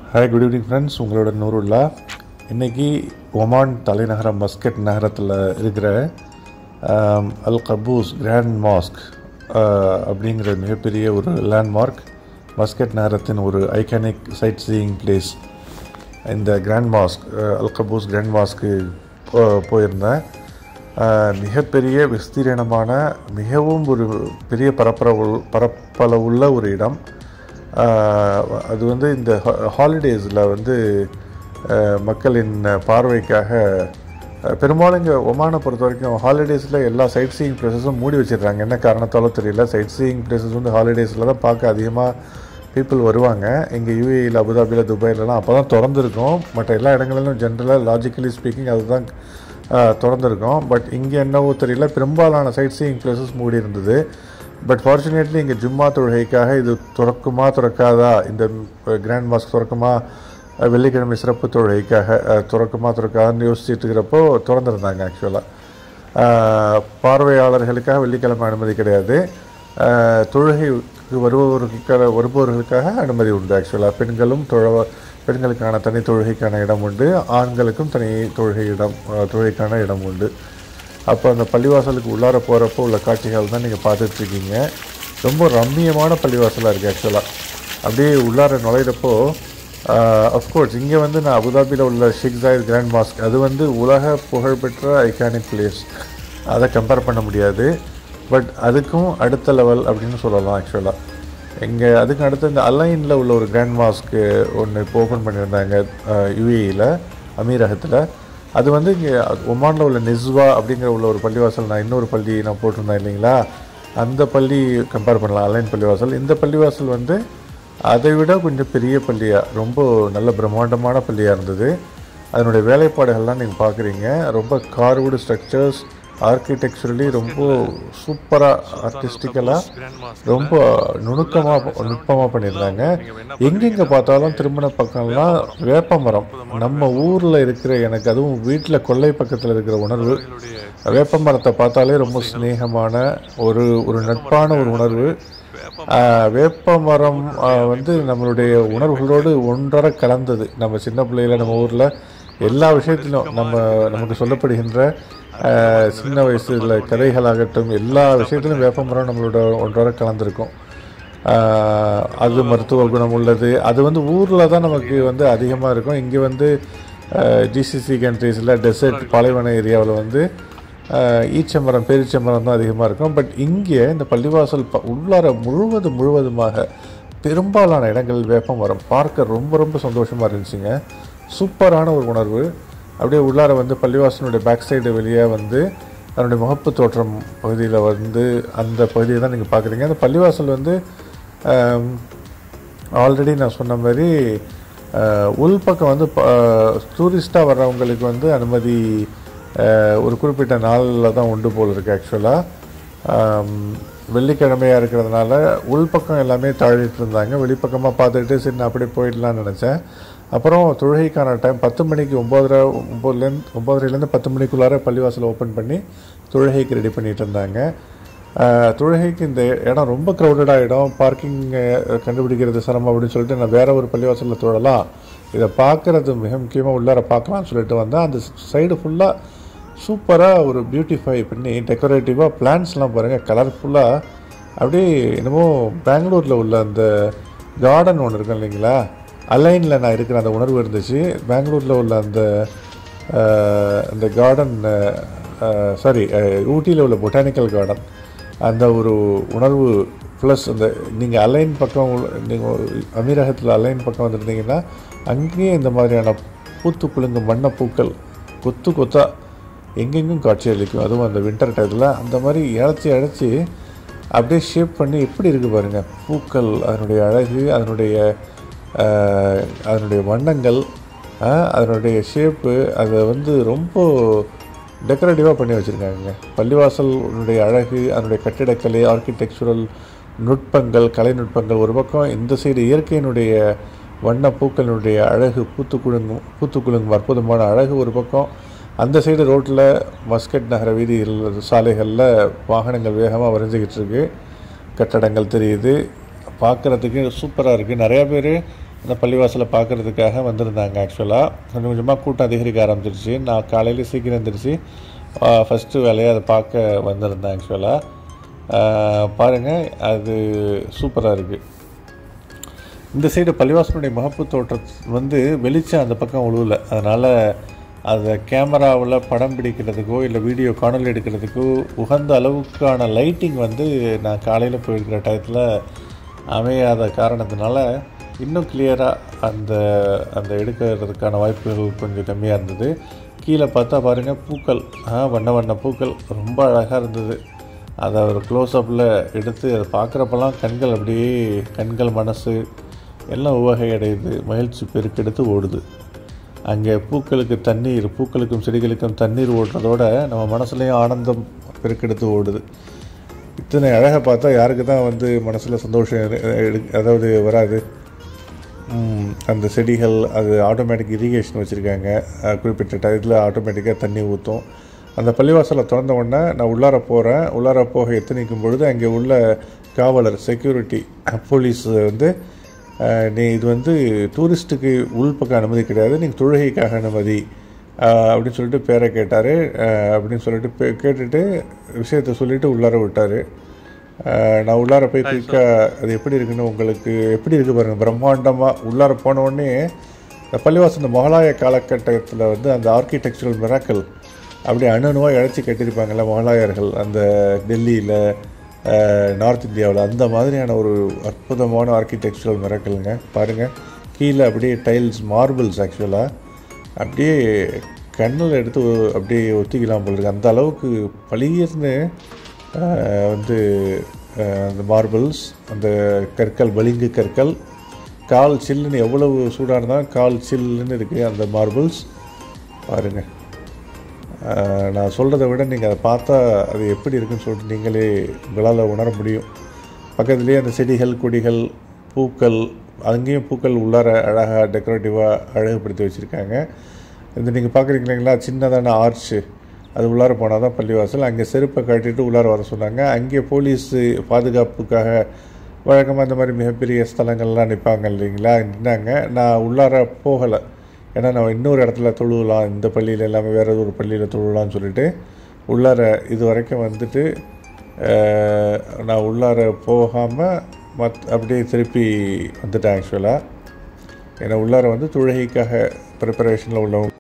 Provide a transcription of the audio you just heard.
hi good evening friends உங்களோட நூருல்லா இன்றைக்கி Oman தலைநகரம் மஸ்கட் நகரத்தில் இருக்கிற ஆம், அல் கபூஸ் கிராண்ட் மாஸ்க் அப்படிங்கிற மிகப்பெரிய ஒரு லேண்ட்மார்க் மஸ்கட் நகரத்தின் ஒரு ஐகானிக் சைட் சீயிங் பிளேஸ் இந்த grand mosque Al Qaboos grand மாஸ்க்கு போ- போயிருந்தேன் அஹ், மிகப்பெரிய விஸ்தீரணமான மிகவும் ஒரு பெரிய பரப்பளவு பரப்பளவுள்ள ஒரு இடம் அஹ், அது வந்து இந்த ஹாலிடேஸில் வந்து அஹ், மக்களின் பார்வைக்காக அஹ், பெரும்பாலும் இங்கே ஒமானை பொறுத்த வரைக்கும் ஹாலிடேஸில் எல்லா சைட் சீயிங் பிளேசஸும் மூடி வச்சிடுறாங்க என்ன காரணத்தாலோ தெரியல சைட் சீயிங் பிளேசஸ் வந்து ஹாலிடேஸில் தான் பார்க்க அதிகமாக பீப்புள் வருவாங்க இங்கே யூஏயில் அபுதாபியில் துபாயிலலாம் அப்போ தான் திறந்துருக்கும் மற்ற எல்லா இடங்களிலும் ஜென்ரலாக லாஜிக்கலி ஸ்பீக்கிங் அதுதான் அஹ், திறந்திருக்கும் பட் இங்கே என்னவோ தெரியல பெரும்பாலான சைட் சீயிங் பிளேசஸ் மூடி இருந்தது பட் ஃபார்ச்சுனேட்லி இங்கே ஜும்மா தொழுகைக்காக இது திறக்குமா திறக்காதா இந்த கிராண்ட் மாஸ்க் திறக்குமா அஹ், வெள்ளிக்கிழமை சிறப்பு தொழுகைக்காக அஹ், திறக்குமா திறக்காதான்னு யோசிச்சுட்டு இருக்கிறப்போ திறந்துருந்தாங்க ஆக்சுவலாக பார்வையாளர்களுக்காக வெள்ளிக்கிழமை அனுமதி கிடையாது அஹ், தொழுகைக்கு வருபவர்களுக்காக வருபவர்களுக்காக அனுமதி உண்டு ஆக்சுவலாக பெண்களும் தொழ பெண்களுக்கான தனி தொழுகைக்கான இடம் உண்டு ஆண்களுக்கும் தனி தொழுகை இடம் அஹ், தொழுகைக்கான இடம் உண்டு அப்போ அந்த பள்ளிவாசலுக்கு உள்ளார போகிறப்போ உள்ள காட்சிகள் தான் நீங்கள் பார்த்துட்ருக்கீங்க ரொம்ப ரம்மியமான பள்ளிவாசலாக இருக்குது ஆக்சுவலாக அப்படியே உள்ளார நுழையிறப்போ அஃப்கோர்ஸ் இங்கே வந்து நான் அபுதாபியில் உள்ள ஷேக் ஜாயித் கிராண்ட் மாஸ்க் அது வந்து உலக புகழ்பெற்ற ஐகானிக் பிளேஸ் அதை கம்பேர் பண்ண முடியாது பட் அதுக்கும் அடுத்த லெவல் அப்படின்னு சொல்லலாம் ஆக்சுவலாக இங்கே அதுக்கு அடுத்து இந்த அலைனில் உள்ள ஒரு கிராண்ட் மாஸ்க்கு ஒன்று இப்போ ஓப்பன் பண்ணியிருந்தாங்க யுஏஇயில் அமீரகத்தில் அது வந்து இங்கே ஒமானில் உள்ள நிஸ்வா அப்படிங்கிற உள்ள ஒரு பள்ளிவாசல் நான் இன்னொரு பள்ளி நான் போட்டிருந்தேன் இல்லைங்களா அந்த பள்ளி கம்பேர் பண்ணலாம் அலைன் பள்ளிவாசல் இந்த பள்ளிவாசல் வந்து அதை விட கொஞ்சம் பெரிய பள்ளியாக ரொம்ப நல்ல பிரம்மாண்டமான பள்ளியாக இருந்தது அதனுடைய வேலைப்பாடுகள்லாம் நீங்கள் பார்க்குறீங்க ரொம்ப கார்வுடு ஸ்ட்ரக்சர்ஸ் ஆர்கிடெக்சரலி ரொம்ப சூப்பராக ஆர்டிஸ்டிக்கலாக ரொம்ப நுணுக்கமாக நுட்பமாக பண்ணியிருந்தாங்க எங்கெங்கே பார்த்தாலும் திருமண பக்கம்லாம் வேப்ப மரம் நம்ம ஊரில் இருக்கிற எனக்கு அதுவும் வீட்டில் கொல்லை பக்கத்தில் இருக்கிற உணர்வு வேப்ப மரத்தை பார்த்தாலே ரொம்ப சிநேகமான ஒரு ஒரு நட்பான ஒரு உணர்வு ஆஹ், வேப்ப மரம் ஆஹ், வந்து நம்மளுடைய உணர்வுகளோடு ஒன்றர கலந்தது நம்ம சின்ன பிள்ளையில நம்ம ஊரில் எல்லா விஷயத்திலும் நம்ம நமக்கு சொல்லப்படுகின்ற ஆஹ், சின்ன வயசுல கதைகளாகட்டும் எல்லா விஷயத்திலும் வேப்ப மரம் நம்மளோட ஒன்றரை கலந்திருக்கும் ஆஹ், அது மருத்துவ குணம் உள்ளது அது வந்து ஊரில் தான் நமக்கு வந்து அதிகமாக இருக்கும் இங்கே வந்து ஜிசிசி கண்ட்ரீஸில் டெசர்ட் பாலைவன ஏரியாவில் வந்து ஆஹ், ஈச்சமரம் பேரிச்சமரம் தான் அதிகமாக இருக்கும் பட் இங்கே இந்த பள்ளிவாசல் ப உள்ளார முழுவதும் முழுவதுமாக பெரும்பாலான இடங்கள் வேப்ப மரம் பார்க்க ரொம்ப ரொம்ப சந்தோஷமாக இருந்துச்சுங்க சூப்பரான ஒரு உணர்வு அப்படியே உள்ளார வந்து பள்ளிவாசலுடைய பேக் சைடு வெளியே வந்து அதனுடைய முகப்பு தோற்றம் பகுதியில் வந்து அந்த பகுதியை தான் நீங்கள் பார்க்குறீங்க அந்த பள்ளிவாசல் வந்து ஆல்ரெடி நான் சொன்ன மாதிரி அஹ், உள்பக்கம் வந்து டூரிஸ்டாக வர்றவங்களுக்கு வந்து அனுமதி அஹ், ஒரு குறிப்பிட்ட நாளில் தான் உண்டு போல் இருக்குது ஆக்சுவலாக வெள்ளிக்கிழமையாக இருக்கிறதுனால உள்பக்கம் எல்லாமே தாழிட்டு இருந்தாங்க வெளிப்பக்கமாக பார்த்துட்டு சரி நான் அப்படியே போயிடலாம்னு நினச்சேன் அப்புறம் தொழுகைக்கான டைம் பத்து மணிக்கு ஒம்போதரை ஒம்போதுலேருந்து ஒம்போதரைலேருந்து பத்து மணிக்குள்ளார பள்ளிவாசல் ஓப்பன் பண்ணி தொழுகைக்கு ரெடி பண்ணிட்டு இருந்தாங்க ஆஹ், தொழுகைக்கு இந்த இடம் ரொம்ப க்ரௌடடாக இடம் பார்க்கிங் கண்டுபிடிக்கிறது சிரமம் அப்படின்னு சொல்லிட்டு நான் வேற ஒரு பள்ளிவாசலில் தொழலாம் இதை பார்க்குறது மிக முக்கியமாக உள்ளார பார்க்கலாம்னு சொல்லிட்டு வந்தேன் அந்த சைடு ஃபுல்லாக சூப்பராக ஒரு பியூட்டிஃபை பண்ணி டெக்கரேட்டிவாக பிளான்ஸ்லாம் பாருங்கள் கலர்ஃபுல்லாக அப்படியே என்னமோ பெங்களூரில் உள்ள அந்த கார்டன் ஒன்று இருக்கும் இல்லைங்களா அலைனில் நான் இருக்கிற அந்த உணர்வு இருந்துச்சு பெங்களூரில் உள்ள அந்த அஹ், அந்த கார்டன் சாரி ஊட்டியில் உள்ள பொட்டானிக்கல் கார்டன் அந்த ஒரு உணர்வு ப்ளஸ் அந்த நீங்கள் அலைன் பக்கம் நீங்கள் அமீரகத்தில் அலைன் பக்கம் வந்துருந்தீங்கன்னா அங்கேயே இந்த மாதிரியான பூத்து குலுங்கும் வண்ண பூக்கள் கொத்து கொத்தா எங்கெங்கும் காட்சி அளிக்கும் அதுவும் அந்த வின்டர் டயத்தில் அந்த மாதிரி இழைச்சி இழைச்சி அப்படியே ஷேப் பண்ணி எப்படி இருக்குது பாருங்கள் பூக்கள் அதனுடைய அழகு அதனுடைய ஆஹ், அதனுடைய வண்ணங்கள் ஆஹ், அதனுடைய ஷேப்பு அதை வந்து ரொம்ப டெக்கரேட்டிவாக பண்ணி வச்சுருக்காங்க பள்ளிவாசலுடைய அழகு அதனுடைய கட்டிடக்கலை ஆர்கிடெக்சுரல் நுட்பங்கள் கலை நுட்பங்கள் ஒரு பக்கம் இந்த சைடு இயற்கையினுடைய வண்ண பூக்களினுடைய அழகு பூத்து குலுங்கும் பூத்து குலுங்கும் அற்புதமான அழகு ஒரு பக்கம் அந்த சைடு ரோட்டில் மஸ்கட் நகர வீதியில் சாலைகளில் வாகனங்கள் வேகமாக வரைஞ்சிக்கிட்டு இருக்கு கட்டடங்கள் தெரியுது பார்க்குறதுக்கு சூப்பராக இருக்குது நிறையா பேர் அந்த பள்ளிவாசலை பார்க்குறதுக்காக வந்திருந்தாங்க ஆக்சுவலாக கொஞ்சம் கொஞ்சமாக கூட்டம் அதிகரிக்க ஆரம்பிச்சிருச்சு நான் காலையில் சீக்கிரம் எழுந்திரிச்சு ஃபஸ்ட்டு வேலையை அதை பார்க்க வந்திருந்தேன் ஆக்சுவலாக பாருங்கள் அது சூப்பராக இருக்குது இந்த சைடு பள்ளிவாசனுடைய முகப்பு தோற்றம் வந்து வெளிச்சம் அந்த பக்கம் உழுவல அதனால் அதை கேமராவில் படம் பிடிக்கிறதுக்கோ இல்லை வீடியோ காணொலி எடுக்கிறதுக்கோ உகந்த அளவுக்கான லைட்டிங் வந்து நான் காலையில் போயிருக்கிற டயத்தில் அமையாத காரணத்தினால இன்னும் கிளியராக அந்த அந்த எடுக்கிறதுக்கான வாய்ப்புகள் கொஞ்சம் கம்மியாக இருந்தது கீழே பார்த்தா பாருங்கள் பூக்கள் ஆ, வண்ண வண்ண பூக்கள் ரொம்ப அழகாக இருந்தது அதை ஒரு க்ளோஸ்அப்பில் எடுத்து அதை பார்க்குறப்பெல்லாம் கண்கள் அப்படியே கண்கள் மனசு எல்லாம் உவகை அடையுது மகிழ்ச்சி பெருக்கெடுத்து ஓடுது அங்கே பூக்களுக்கு தண்ணீர் பூக்களுக்கும் செடிகளுக்கும் தண்ணீர் ஓடுறதோட நம்ம மனசுலேயும் ஆனந்தம் பெருக்கெடுத்து ஓடுது இத்தனை அழகை பார்த்தா யாருக்கு தான் வந்து மனசில் சந்தோஷம் எடு- எடு- அதாவது வராது ம், அந்த செடிகள் அது ஆட்டோமேட்டிக் இரிகேஷன் வச்சுருக்காங்க குறிப்பிட்ட டயத்தில் ஆட்டோமேட்டிக்காக தண்ணி ஊற்றும் அந்த பள்ளிவாசலை திறந்த உடனே நான் உள்ளார போகிறேன் உள்ளார போக எத்தனைக்கும் பொழுது அங்கே உள்ள காவலர் செக்யூரிட்டி போலீஸ் வந்து அஹ், நீ இது வந்து டூரிஸ்ட்டுக்கு உள்பக்கம் அனுமதி கிடையாது நீங்கள் தொழுகைக்காக அனுமதி அஹ், அப்படின்னு சொல்லிட்டு பேரை கேட்டார் அப்படின்னு சொல்லிட்டு பே கேட்டுட்டு விஷயத்தை சொல்லிவிட்டு உள்ளார விட்டார் அஹ் நான் உள்ளார போய் குயிக்காக அது எப்படி இருக்குன்னு உங்களுக்கு எப்படி இருக்கு பாருங்கள் பிரம்மாண்டமாக உள்ளார போன உடனே இந்த பள்ளிவாசல் இந்த முகலாய காலகட்டத்தில் வந்து அந்த ஆர்கிடெக்சரல் மிராக்கல் அப்படியே அணு அணுவாக இழைச்சி கட்டியிருப்பாங்கல்ல முகலாயர்கள் அந்த டெல்லியில் நார்த் இந்தியாவில் அந்த மாதிரியான ஒரு அற்புதமான ஆர்கிடெக்சரல் மிராக்கலுங்க பாருங்கள் கீழே அப்படியே டைல்ஸ் மார்பிள்ஸ் ஆக்சுவலாக அப்படியே கண்ணில் எடுத்து ஒ- அப்படியே ஒத்திக்கலாம் போல இருக்கு அந்த அளவுக்கு பளிர்னு ஆஹ், வந்து ஆஹ், அந்த மார்பிள்ஸ் அந்த கற்கள் பளிங்கு கற்கள் கால் சில்லுன்னு எவ்வளவு சூடாக இருந்தாலும் கால் சில்லுன்னு இருக்குது அந்த மார்பிள்ஸ் பாருங்கள் நான் சொல்கிறத விட நீங்கள் அதை பார்த்தா அது எப்படி இருக்குன்னு சொல்லிட்டு நீங்களே உங்களால் உணர முடியும் பக்கத்துலேயே அந்த செடிகள் கொடிகள் பூக்கள் அங்கேயும் பூக்கள் உள்ளார அழகாக டெக்கரேட்டிவாக அழகுபடுத்தி வச்சுருக்காங்க இந்த நீங்கள் பார்க்குறீங்க இல்லைங்களா சின்னதான ஆர்ச்சு அது உள்ளார போனால் தான் பள்ளிவாசல் அங்கே செருப்பை கட்டிட்டு உள்ளார வர சொன்னாங்க அங்கே போலீஸ் பாதுகாப்புக்காக வழக்கமாக இந்த மாதிரி மிகப்பெரிய ஸ்தலங்கள்லாம் நிற்பாங்க இல்லைங்களா நின்னாங்க நான் உள்ளார போகலை ஏன்னா நான் இன்னொரு இடத்துல தொழுவலாம் இந்த பள்ளியில் இல்லாமல் வேறு ஒரு பள்ளியில் தொழுவலாம்னு சொல்லிட்டு உள்ளார இது வரைக்கும் வந்துட்டு அஹ், நான் உள்ளார போகாமல் மத் அப்படியே திருப்பி வந்துட்டேன் ஆக்சுவலாக ஏன்னா உள்ளார வந்து தொழுகைக்காக ப்ரிப்பரேஷனில் உள்ளவங்க